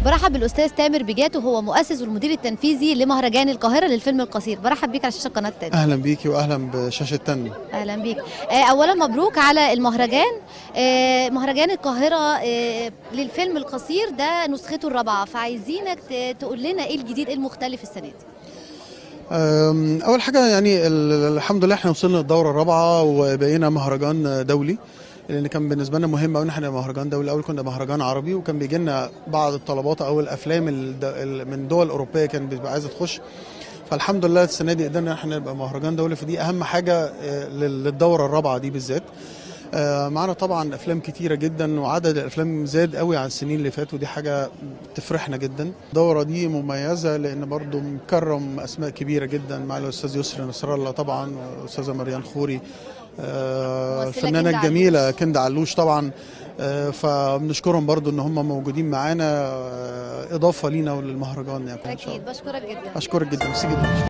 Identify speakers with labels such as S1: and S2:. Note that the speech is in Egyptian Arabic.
S1: برحب بالاستاذ تامر بجاتو هو مؤسس والمدير التنفيذي لمهرجان القاهره للفيلم القصير برحب بيك على شاشه قناه تاني
S2: اهلا بيكي واهلا بشاشه تاني
S1: اهلا بيك آه، اولا مبروك على المهرجان آه، مهرجان القاهره آه، للفيلم القصير ده نسخته الرابعه فعايزينك ت- تقول لنا ايه الجديد ايه المختلف السنه دي
S2: أم، اول حاجه يعني ال- الحمد لله احنا وصلنا للدوره الرابعه وبقينا مهرجان دولي لان كان بالنسبه لنا مهم قوي ان احنا نبقى مهرجان دولي الاول كنا مهرجان عربي وكان بيجي لنا بعض الطلبات او الافلام الد- ال- من دول اوروبيه كانت بتبقى عايزه تخش فالحمد لله السنه دي قدرنا احنا نبقى مهرجان دولي فدي اهم حاجه آه، لل- للدوره الرابعه دي بالذات آه، معانا طبعا افلام كتيره جدا وعدد الافلام زاد قوي عن السنين اللي فاتوا ودي حاجه تفرحنا جدا الدوره دي مميزه لان برضو مكرم اسماء كبيره جدا مع الاستاذ يسري نصر الله طبعا والاستاذه مريان خوري آه،
S1: ممثلة
S2: الفنانه
S1: كندا
S2: الجميله
S1: علوش.
S2: كندا علوش طبعا آه، فبنشكرهم برضو ان هم موجودين معانا آه، اضافه لينا وللمهرجان يعني إن شاء
S1: اكيد
S2: الله.
S1: بشكرك جدا
S2: اشكرك جدا ميرسي جدا